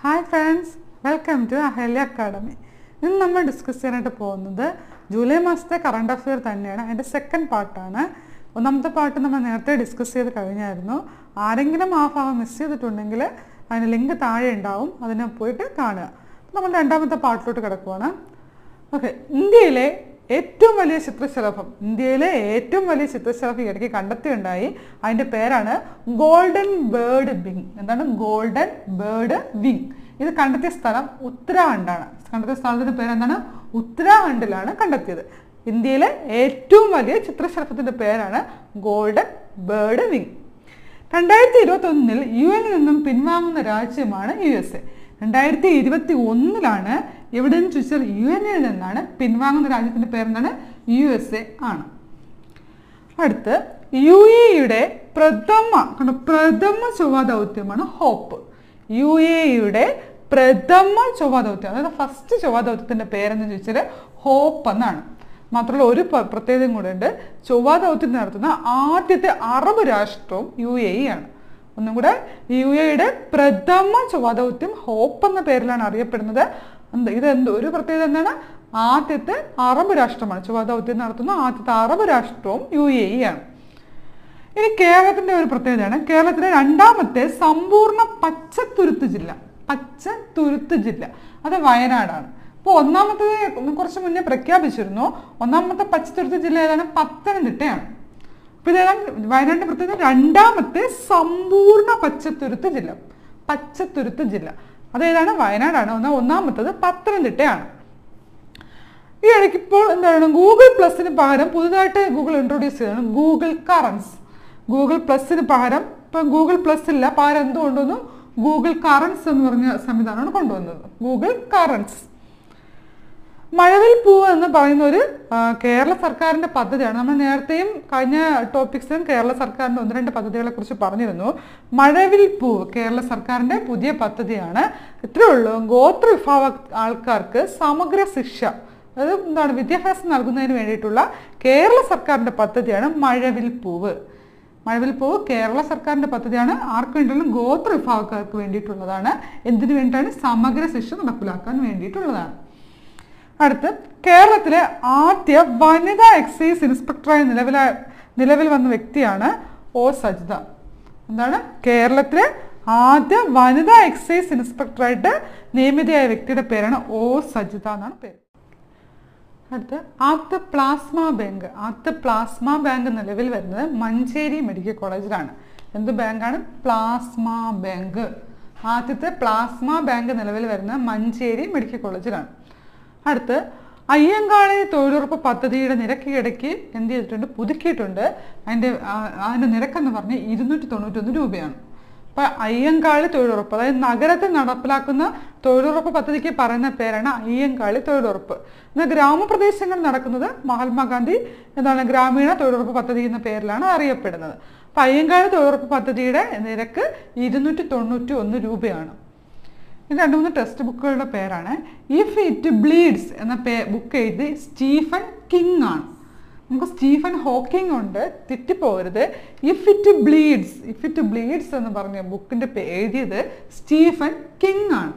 hi friends welcome to Ahalya academy ഇന്ന് നമ്മൾ discuss ചെയ്യാനായിട്ട് പോകുന്നത് ജൂലൈ മാസത്തെ കറണ്ട് അഫെയർ തന്നെയാണ് അതിൻ്റെ സെക്കൻഡ് പാർട്ടാണ് ഒന്നാമത്തെ പാർട്ട് നമ്മൾ നേരത്തെ ഡിസ്കസ് ചെയ്ത് കഴിഞ്ഞായിരുന്നു ആരെങ്കിലും ആ ഭാഗം മിസ് ചെയ്തിട്ടുണ്ടെങ്കിൽ അതിന് ലിങ്ക് താഴെ ഉണ്ടാവും അതിനെ പോയിട്ട് കാണുക നമ്മൾ രണ്ടാമത്തെ പാർട്ടിലോട്ട് കിടക്കുവാണ് ഓക്കെ ഇന്ത്യയിലെ ഏറ്റവും വലിയ ചിത്രശലഭം ഇന്ത്യയിലെ ഏറ്റവും വലിയ ചിത്രശലഭം ഇടയ്ക്ക് കണ്ടെത്തിയുണ്ടായി അതിൻ്റെ പേരാണ് ഗോൾഡൻ ബേർഡ് വിങ് എന്താണ് ഗോൾഡൻ ബേർഡ് വിങ് ഇത് കണ്ടെത്തിയ സ്ഥലം ഉത്തരാഖണ്ഡാണ് കണ്ടെത്തിയ സ്ഥലത്തിൻ്റെ പേര് എന്താണ് ഉത്തരാഖണ്ഡിലാണ് കണ്ടെത്തിയത് ഇന്ത്യയിലെ ഏറ്റവും വലിയ ചിത്രശലഭത്തിൻ്റെ പേരാണ് ഗോൾഡൻ ബേർഡ് വിങ് രണ്ടായിരത്തി ഇരുപത്തി ഒന്നിൽ യു എന്നിൽ നിന്നും പിൻവാങ്ങുന്ന രാജ്യമാണ് യു എസ് എ രണ്ടായിരത്തി ഇരുപത്തി ഒന്നിലാണ് എവിടെയെന്ന് ചോദിച്ചാൽ യു എന്നിൽ നിന്നാണ് പിൻവാങ്ങുന്ന രാജ്യത്തിൻ്റെ പേരെന്താണ് യു എസ് എ ആണ് അടുത്ത് യു എയുടെ പ്രഥമ കണ്ടോ പ്രഥമ ചൊവ്വ ദൗത്യമാണ് ഹോപ്പ് യു എയുടെ പ്രഥമ ചൊവ്വ ദൗത്യം അതായത് ഫസ്റ്റ് ചൊവ്വ ദൗത്യത്തിൻ്റെ പേരെന്ന് ചോദിച്ചാൽ ഹോപ്പ് എന്നാണ് മാത്രമല്ല ഒരു പ- പ്രത്യേകതയും കൂടെ ഉണ്ട് ചൊവ്വ ദൗത്യം നടത്തുന്ന ആദ്യത്തെ അറബ് രാഷ്ട്രവും യു എ ഇ ആണ് ഒന്നും കൂടെ യു എയുടെ പ്രഥമ ചൊവ്വ ദൗത്യം ഹോപ്പ് എന്ന പേരിലാണ് അറിയപ്പെടുന്നത് എന്ത് ഇത് എന്ത് ഒരു പ്രത്യേകത എന്താണ് ആദ്യത്തെ അറബ് രാഷ്ട്രമാണ് ചൊവ്വ ദൗത്യം നടത്തുന്ന ആദ്യത്തെ അറബ് രാഷ്ട്രവും യു എ ഇ ആണ് ഇനി കേരളത്തിന്റെ ഒരു പ്രത്യേകതയാണ് കേരളത്തിലെ രണ്ടാമത്തെ സമ്പൂർണ്ണ പച്ചത്തുരുത്ത് ജില്ല പച്ചത്തുരുത്ത് ജില്ല അത് വയനാടാണ് ഇപ്പോൾ ഒന്നാമത്തേത് കുറച്ച് മുന്നേ പ്രഖ്യാപിച്ചിരുന്നു ഒന്നാമത്തെ പച്ചത്തുരുത്ത് ജില്ല ഏതാണ് പത്തനംതിട്ടയാണ് അപ്പോൾ ഇതേതാണ് വയനാടിന്റെ പ്രത്യേകത രണ്ടാമത്തെ സമ്പൂർണ്ണ പച്ചത്തുരുത്ത് ജില്ല പച്ചത്തുരുത്ത് ജില്ല അതേതാണ് വയനാടാണ് ഒന്നാ ഒന്നാമത്തത് പത്തനംതിട്ടയാണ് ഈ ഇടയ്ക്ക് ഇപ്പോൾ എന്താണ് ഗൂഗിൾ പ്ലസിന് പകരം പുതുതായിട്ട് ഗൂഗിൾ ഇൻട്രൊഡ്യൂസ് ചെയ്തതാണ് ഗൂഗിൾ കറൻസ് ഗൂഗിൾ പ്ലസിന് പകരം ഇപ്പം ഗൂഗിൾ പ്ലസ് ഇല്ല പകരം എന്ത് കൊണ്ടുവന്നു ഗൂഗിൾ കറൻസ് എന്ന് പറഞ്ഞ സംവിധാനമാണ് കൊണ്ടുവന്നത് ഗൂഗിൾ കറൻസ് മഴവിൽ പൂവ് എന്ന് പറയുന്ന ഒരു ആ, കേരള സർക്കാരിന്റെ പദ്ധതിയാണ് നമ്മൾ നേരത്തെയും കഴിഞ്ഞ ടോപ്പിക്സിലും കേരള സർക്കാരിന്റെ ഒന്ന് രണ്ട് പദ്ധതികളെ കുറിച്ച് പറഞ്ഞിരുന്നു മഴവിൽ പൂവ് കേരള സർക്കാരിന്റെ പുതിയ പദ്ധതിയാണ് ഇത്രയേ ഉള്ളൂ ഗോത്ര വിഭാഗ ആൾക്കാർക്ക് സമഗ്ര ശിക്ഷ അതായത് എന്താണ് വിദ്യാഭ്യാസം നൽകുന്നതിന് വേണ്ടിയിട്ടുള്ള കേരള സർക്കാരിന്റെ പദ്ധതിയാണ് മഴവിൽ പൂവ് മഴവിൽ പൂവ് കേരള സർക്കാരിന്റെ പദ്ധതിയാണ് ആർക്ക് വേണ്ടിയിട്ടുള്ള ഗോത്ര വിഭാഗക്കാർക്ക് വേണ്ടിയിട്ടുള്ളതാണ് എന്തിനു വേണ്ടിയിട്ടാണ് സമഗ്ര ശിക്ഷ നടപ്പിലാക്കാൻ വേണ്ടിയിട്ടുള്ളതാണ് അടുത്ത് കേരളത്തിലെ ആദ്യ വനിതാ എക്സൈസ് ഇൻസ്പെക്ടറായി നിലവില നിലവിൽ വന്ന വ്യക്തിയാണ് ഒ സജിത എന്താണ് കേരളത്തിലെ ആദ്യ വനിതാ എക്സൈസ് ഇൻസ്പെക്ടറായിട്ട് നിയമിതയായ വ്യക്തിയുടെ പേരാണ് ഒ സജിത എന്നാണ് പേര് അടുത്ത് ആദ്യ പ്ലാസ്മ ബാങ്ക് ആദ്യ പ്ലാസ്മ ബാങ്ക് നിലവിൽ വരുന്നത് മഞ്ചേരി മെഡിക്കൽ കോളേജിലാണ് എന്ത് ബാങ്കാണ് പ്ലാസ്മ ബാങ്ക് ആദ്യത്തെ പ്ലാസ്മ ബാങ്ക് നിലവിൽ വരുന്നത് മഞ്ചേരി മെഡിക്കൽ കോളേജിലാണ് അടുത്ത് അയ്യങ്കാളി തൊഴിലുറപ്പ് പദ്ധതിയുടെ നിരക്ക് ഇടയ്ക്ക് എന്ത് ചെയ്തിട്ടുണ്ട് പുതുക്കിയിട്ടുണ്ട് അതിൻ്റെ ആ, അതിൻ്റെ നിരക്കെന്ന് പറഞ്ഞ് ഇരുന്നൂറ്റി തൊണ്ണൂറ്റൊന്ന് രൂപയാണ് അപ്പം അയ്യങ്കാളി തൊഴിലുറപ്പ് അതായത് നഗരത്തിൽ നടപ്പിലാക്കുന്ന തൊഴിലുറപ്പ് പദ്ധതിക്ക് പറയുന്ന പേരാണ് അയ്യങ്കാളി തൊഴിലുറപ്പ് എന്നാൽ ഗ്രാമപ്രദേശങ്ങളിൽ നടക്കുന്നത് മഹാത്മാഗാന്ധി എന്താണ് ഗ്രാമീണ തൊഴിലുറപ്പ് പദ്ധതി എന്ന പേരിലാണ് അറിയപ്പെടുന്നത് അപ്പം അയ്യങ്കാളി തൊഴിലുറപ്പ് പദ്ധതിയുടെ നിരക്ക് ഇരുന്നൂറ്റി തൊണ്ണൂറ്റി ഒന്ന് രൂപയാണ് ഇത് രണ്ട് മൂന്ന് ടെക്സ്റ്റ് ബുക്കുകളുടെ പേരാണ് ഇഫ് ഇറ്റ് ബ്ലീഡ്സ് എന്ന പേ ബുക്ക് എഴുതി സ്റ്റീഫൻ കിങ് ആണ് നമുക്ക് സ്റ്റീഫൻ ഹോക്കിംഗ് ഉണ്ട് തെറ്റിപ്പോകരുത് if it bleeds if it bleeds എന്ന് പറഞ്ഞ ബുക്കിൻ്റെ എഴുതിയത് സ്റ്റീഫൻ കിങ് ആണ്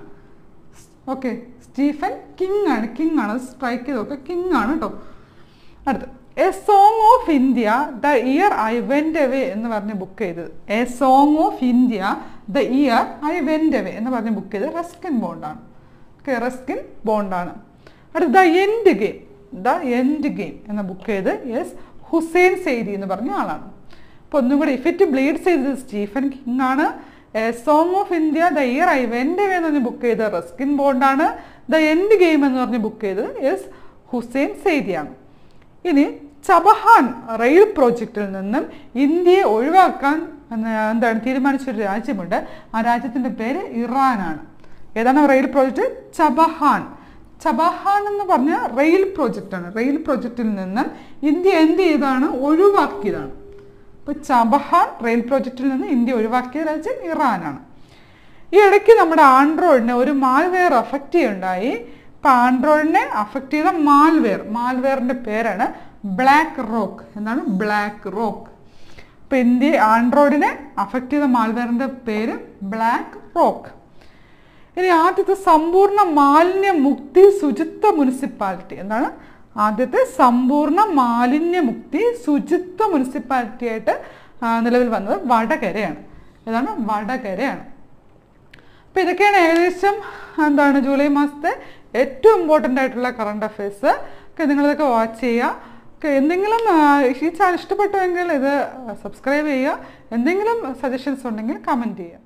ഓക്കെ സ്റ്റീഫൻ കിങ് ആണ് കിങ് ആണ് സ്ട്രൈക്ക് ചെയ്തൊക്കെ കിങ് ആണ് കേട്ടോ അടുത്ത് a song of India the year I went away എന്ന് പറഞ്ഞ ബുക്ക് ചെയ്തത് a song of India the year I went away എന്ന് പറഞ്ഞ ബുക്ക് ചെയ്തത് റസ്കിൻ ബോണ്ടാണ് ഓക്കെ റസ്കിൻ ബോണ്ടാണ് അടുത്ത് the end game the end game എന്ന ബുക്ക് ചെയ്ത് യെസ് ഹുസൈൻ സെയ്ദി എന്ന് പറഞ്ഞ ആളാണ് അപ്പോൾ ഒന്നും കൂടി ഇഫ് ഇറ്റ് ബ്ലീഡ്സ് ചെയ്തത് സ്റ്റീഫൻ കിങ് ആണ് a song of India the year I went away എന്ന് പറഞ്ഞ ബുക്ക് ചെയ്ത് റസ്കിൻ ബോണ്ടാണ് ദ എൻഡ് ഗെയിം എന്ന് പറഞ്ഞ ബുക്ക് ചെയ്തത് യെസ് ഹുസൈൻ സെയ്ദിയാണ് ഇനി ചബഹാൻ റെയിൽ പ്രോജക്റ്റിൽ നിന്നും ഇന്ത്യയെ ഒഴിവാക്കാൻ എന്ന് എന്താണ് തീരുമാനിച്ചൊരു രാജ്യമുണ്ട് ആ രാജ്യത്തിൻ്റെ പേര് ഇറാനാണ് ഏതാണ് റെയിൽ പ്രോജക്റ്റ് ചബഹാൻ ചബഹാൻ എന്ന് പറഞ്ഞ റെയിൽ പ്രോജക്റ്റാണ് റെയിൽ പ്രോജക്റ്റിൽ നിന്നും ഇന്ത്യ എന്ത് ചെയ്താണ് ഒഴിവാക്കിയതാണ് അപ്പോൾ ചബഹാൻ റെയിൽ പ്രോജക്റ്റിൽ നിന്ന് ഇന്ത്യ ഒഴിവാക്കിയ രാജ്യം ഇറാനാണ് ഈ ഇടയ്ക്ക് നമ്മുടെ ആൻഡ്രോയിഡിനെ ഒരു മാൽവെയർ അഫക്റ്റ് ചെയ്യുണ്ടായി ഇപ്പം ആൻഡ്രോയിഡിനെ അഫക്റ്റ് ചെയ്ത മാൽവെയർ മാൽവെയറിൻ്റെ പേരാണ് ബ്ലാക്ക് റോക്ക് എന്താണ് ബ്ലാക്ക് റോക്ക് ഇപ്പം ഇന്ത്യ ആൻഡ്രോയിഡിനെ അഫക്റ്റ് ചെയ്ത മാൽവെയറിൻ്റെ പേര് ബ്ലാക്ക് റോക്ക് ഇനി ആദ്യത്തെ സമ്പൂർണ്ണ മാലിന്യ മുക്തി ശുചിത്വ മുനിസിപ്പാലിറ്റി എന്താണ് ആദ്യത്തെ സമ്പൂർണ്ണ മാലിന്യ മുക്തി ശുചിത്വ മുനിസിപ്പാലിറ്റി ആയിട്ട് ആ, നിലവിൽ വന്നത് വടകരയാണ് ഏതാണ് വടകരയാണ് അപ്പോൾ ഇതൊക്കെയാണ് ഏകദേശം എന്താണ് ജൂലൈ മാസത്തെ ഏറ്റവും ഇമ്പോർട്ടൻ്റ് ആയിട്ടുള്ള കറണ്ട് അഫയേഴ്സ് ഒക്കെ നിങ്ങളിതൊക്കെ വാച്ച് ചെയ്യുക ഒക്കെ എന്തെങ്കിലും ആ, ഈ ചാനൽ ഇഷ്ടപ്പെട്ടുവെങ്കിൽ ഇത് സബ്സ്ക്രൈബ് ചെയ്യുക എന്തെങ്കിലും സജഷൻസ് ഉണ്ടെങ്കിൽ കമൻറ്റ് ചെയ്യുക